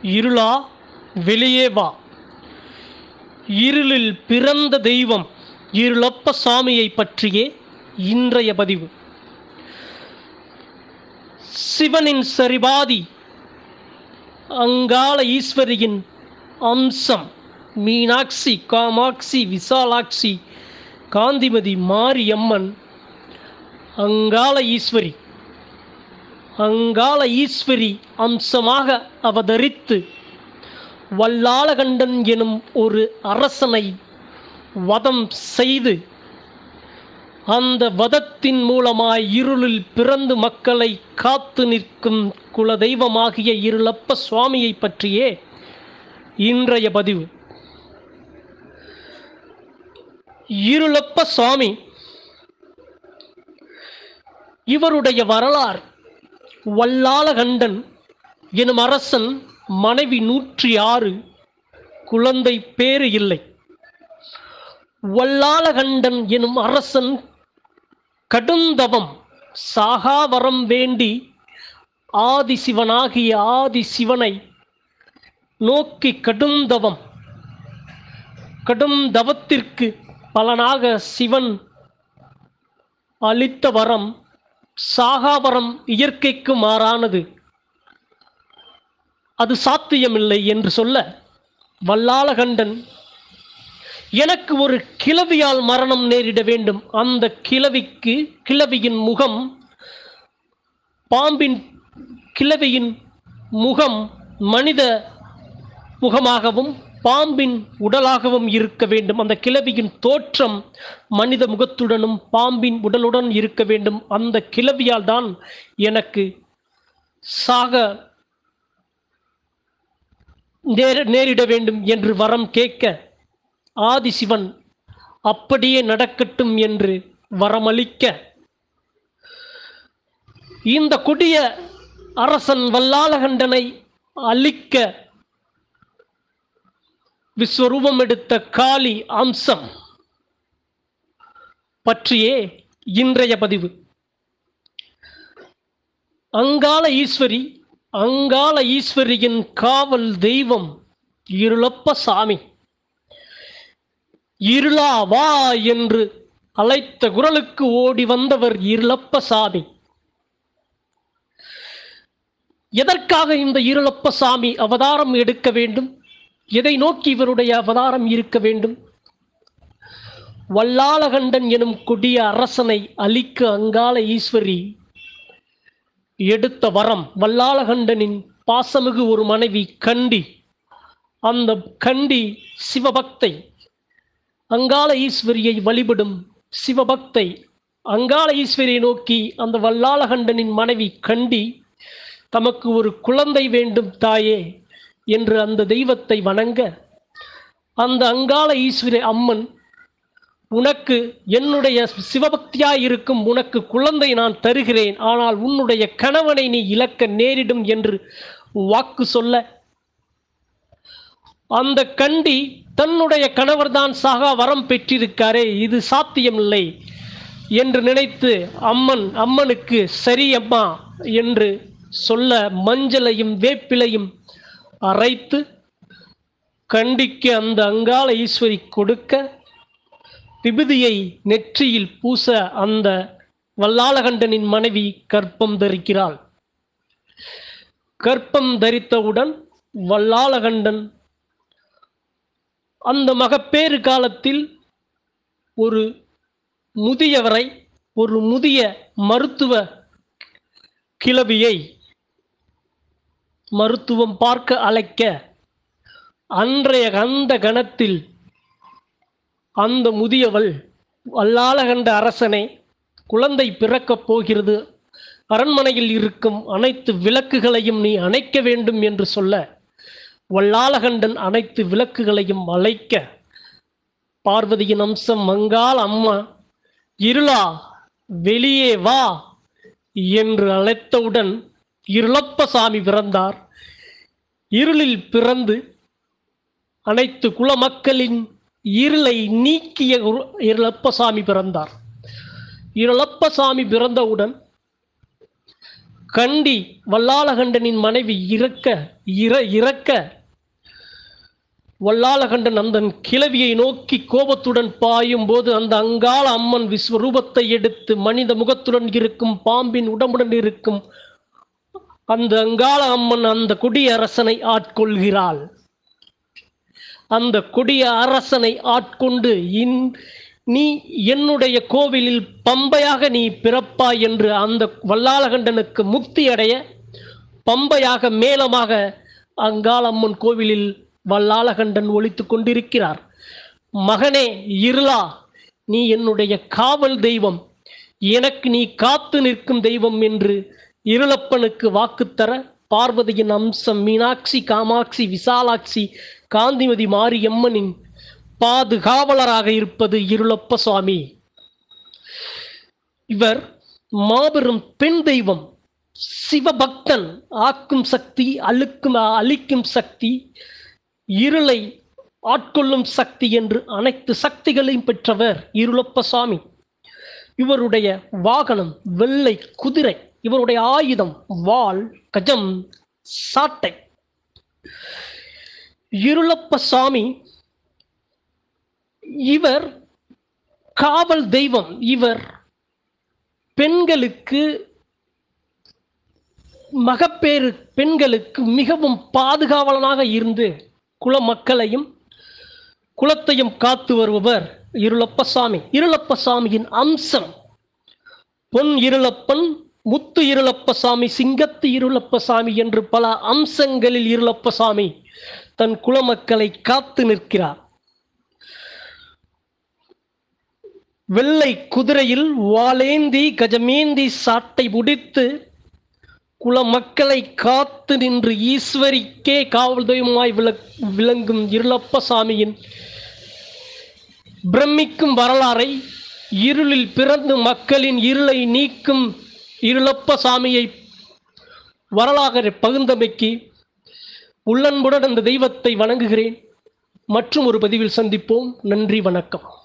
இருளா வெளியே வா இருளில் பிறந்த தெய்வம் இருளப்ப சாமியை பற்றியே இன்றைய பதிவு சிவனின் சரிபாதி அங்காள ஈஸ்வரியின் அம்சம் மீனாட்சி காமாட்சி விசாலாட்சி காந்திமதி மாரியம்மன் அங்காள ஈஸ்வரி அங்காள ஈஸ்வரி அம்சமாக அவதரித்து வல்லாளகண்டன் எனும் ஒரு அரசனை வதம் செய்து அந்த வதத்தின் மூலமாய் இருளில் பிறந்து மக்களை காத்து நிற்கும் குலதெய்வமாகிய இருளப்ப சுவாமியை பற்றியே இன்றைய பதிவு இருளப்ப சுவாமி இவருடைய வரலாறு வல்லாளகண்டன் எனும் அரசன் மனைவி நூற்றி ஆறு குழந்தை பேறு இல்லை வல்லாளகண்டன் எனும் அரசன் கடுந்தவம் சாகாவரம் வேண்டி ஆதிசிவனாகிய ஆதிசிவனை நோக்கி கடுந்தவம் கடும் தவத்திற்கு பலனாக சிவன் அளித்த வரம் சாகாவரம் இயற்கைக்கு மாறானது அது சாத்தியமில்லை என்று சொல்ல வல்லாளகண்டன் எனக்கு ஒரு கிழவியால் மரணம் நேரிட வேண்டும் அந்த கிழவிக்கு கிழவியின் முகம் பாம்பின் கிழவியின் முகம் மனித முகமாகவும் பாம்பின் உடலாகவும் இருக்க வேண்டும் அந்த கிழவியின் தோற்றம் மனித முகத்துடனும் பாம்பின் உடலுடன் இருக்க வேண்டும் அந்த கிழவியால் தான் எனக்கு சாக நேர நேரிட வேண்டும் என்று வரம் கேட்க ஆதிசிவன் அப்படியே நடக்கட்டும் என்று வரமளிக்க இந்த கொடிய அரசன் வல்லாளகண்டனை அழிக்க விஸ்வரூபம் எடுத்த காளி அம்சம் பற்றியே இன்றைய பதிவு அங்காள ஈஸ்வரி அங்காள ஈஸ்வரியின் காவல் தெய்வம் இருளப்ப சாமி இருளா வா என்று அழைத்த குரலுக்கு ஓடி வந்தவர் இருளப்ப சாமி எதற்காக இந்த இருளப்ப சாமி அவதாரம் எடுக்க வேண்டும் எதை நோக்கி இவருடைய அவதாரம் இருக்க வேண்டும் வல்லாளகண்டன் எனும் கொடிய அரசனை அழிக்க அங்காள ஈஸ்வரி எடுத்த வரம் வல்லாளகண்டனின் பாசமிகு ஒரு மனைவி கண்டி அந்த கண்டி சிவபக்தை அங்காள ஈஸ்வரியை வழிபடும் சிவபக்தை அங்காள ஈஸ்வரியை நோக்கி அந்த வல்லாளகண்டனின் மனைவி கண்டி தமக்கு ஒரு குழந்தை வேண்டும் தாயே என்று அந்த தெய்வத்தை வணங்க அந்த அங்காள ஈஸ்வரி அம்மன் உனக்கு என்னுடைய சிவபக்தியாய் இருக்கும் உனக்கு குழந்தை நான் தருகிறேன் ஆனால் உன்னுடைய கணவனை நீ இழக்க நேரிடும் என்று வாக்கு சொல்ல அந்த கண்டி தன்னுடைய கணவர்தான் சாகா வரம் பெற்றிருக்காரே இது சாத்தியமில்லை என்று நினைத்து அம்மன் அம்மனுக்கு சரி அம்மா என்று சொல்ல மஞ்சளையும் வேப்பிலையும் அரைத்து கண்டிக்கு அந்த அங்காள ஈஸ்வரி கொடுக்க விபூதியை நெற்றியில் பூச அந்த வல்லாளகண்டனின் மனைவி கற்பம் தரிக்கிறாள் கற்பம் தரித்தவுடன் வல்லாளகண்டன் அந்த மகப்பேறு காலத்தில் ஒரு முதியவரை ஒரு முதிய மருத்துவ கிளவியை மருத்துவம் பார்க்க அழைக்க அன்றைய அந்த கணத்தில் அந்த முதியவள் வல்லாளகண்ட அரசனே குழந்தை பிறக்கப் போகிறது அரண்மனையில் இருக்கும் அனைத்து விளக்குகளையும் நீ அணைக்க வேண்டும் என்று சொல்ல வல்லாளகண்டன் அனைத்து விளக்குகளையும் அழைக்க பார்வதியின் அம்சம் மங்காள் அம்மா இருளா வெளியே வா என்று அழைத்தவுடன் இருளப்பசாமி பிறந்தார் இருளில் பிறந்து அனைத்து குலமக்களின் இருளை நீக்கிய ஒரு- இருளப்பசாமி பிறந்தார் இருளப்பசாமி பிறந்தவுடன் கண்டி வல்லாளகண்டனின் மனைவி இறக்க இற இறக்க வல்லாளகண்டன் அந்த கிழவியை நோக்கி கோபத்துடன் பாயும் போது அந்த அங்காள அம்மன் விஸ்வரூபத்தை எடுத்து மனித முகத்துடன் இருக்கும் பாம்பின் உடம்புடன் இருக்கும் அந்த அங்காள அம்மன் அந்த கொடிய அரசனை ஆட்கொள்கிறாள் அந்த கொடிய அரசனை ஆட்கொண்டு இன் நீ என்னுடைய கோவிலில் பம்பையாக நீ பிறப்பாய் என்று அந்த வல்லாளகண்டனுக்கு முக்தி அடைய பம்பையாக மேலமாக அங்காளம்மன் கோவிலில் வல்லாளகண்டன் ஒழித்துக் கொண்டிருக்கிறார் மகனே இருளா நீ என்னுடைய காவல் தெய்வம் எனக்கு நீ காத்து நிற்கும் தெய்வம் என்று இருளப்பனுக்கு வாக்கு தர பார்வதியின் அம்சம் மீனாட்சி காமாட்சி விசாலாட்சி காந்திமதி மாரியம்மனின் பாதுகாவலராக இருப்பது இருளப்ப சுவாமி இவர் மாபெரும் பெண் தெய்வம் சிவபக்தன் ஆக்கும் சக்தி அழுக்கும் அழிக்கும் சக்தி இருளை ஆட்கொள்ளும் சக்தி என்று அனைத்து சக்திகளையும் பெற்றவர் இருளப்ப சுவாமி இவருடைய வாகனம் வெள்ளை குதிரை இவருடைய ஆயுதம் வாள் கஜம் சாட்டை இருளப்ப சாமி இவர் காவல் தெய்வம் இவர் பெண்களுக்கு மகப்பேறு பெண்களுக்கு மிகவும் பாதுகாவலனாக இருந்து குல மக்களையும் குலத்தையும் காத்து வருபவர் இருளப்பசாமி இருளப்பசாமியின் அம்சம் பொன் இருளப்பன் முத்து இருளப்பசாமி சிங்கத்து இருளப்பசாமி என்று பல அம்சங்களில் இருளப்பசாமி தன் குலமக்களை காத்து நிற்கிறார் வெள்ளை குதிரையில் வாளேந்தி கஜமேந்தி சாட்டை முடித்து குல மக்களை காத்து நின்று ஈஸ்வரிக்கே காவல் தெய்வமாய் விளக் விளங்கும் இருளப்பசாமியின் பிரமிக்கும் வரலாறை இருளில் பிறந்து மக்களின் இருளை நீக்கும் இருளப்பசாமியை வரலாறு பகிர்ந்தமைக்கு உள்ளன்புடன் அந்த தெய்வத்தை வணங்குகிறேன் மற்றும் ஒரு பதிவில் சந்திப்போம் நன்றி வணக்கம்